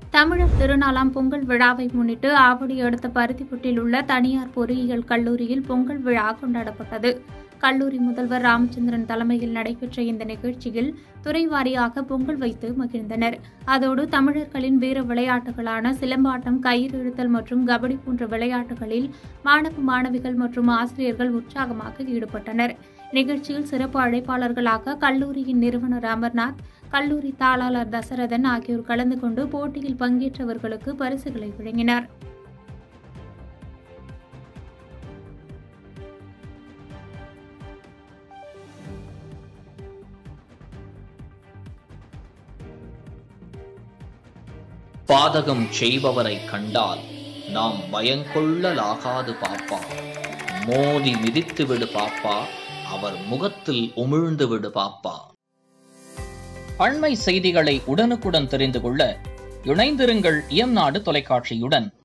தமிழர் திருநாளாம் பொங்கல் விழாவை முன்னிட்டு ஆவடி அடுத்த பருத்திப்புட்டில் உள்ள தனியார் பொறியியல் கல்லூரியில் பொங்கல் விழா கொண்டாடப்பட்டது கல்லூரி முதல்வர் ராமச்சந்திரன் தலைமையில் நடைபெற்ற இந்த நிகழ்ச்சியில் துறை வாரியாக பொங்கல் வைத்து மகிழ்ந்தனர் அதோடு தமிழர்களின் வீர விளையாட்டுகளான சிலம்பாட்டம் கயிறு இழுத்தல் மற்றும் கபடி போன்ற விளையாட்டுகளில் மாணவ மாணவிகள் மற்றும் ஆசிரியர்கள் உற்சாகமாக ஈடுபட்டனர் நிகழ்ச்சியில் சிறப்பு அழைப்பாளர்களாக கல்லூரியின் நிறுவனர் அமர்நாத் கல்லூரி தாளாளர் தசரதன் ஆகியோர் கலந்து கொண்டு போட்டியில் பங்கேற்றவர்களுக்கு பரிசுகளை வழங்கினர் பாதகம் செய்பவரை கண்டால் நாம் பயங்கொள்ளலாகாது பாப்பா மோதி மிதித்து விடு பாப்பா அவர் முகத்தில் உமிழ்ந்து விடு பாப்பா அண்மை செய்திகளை உடனுக்குடன் தெரிந்து கொள்ள இணைந்திருங்கள் இயம்நாடு தொலைக்காட்சியுடன்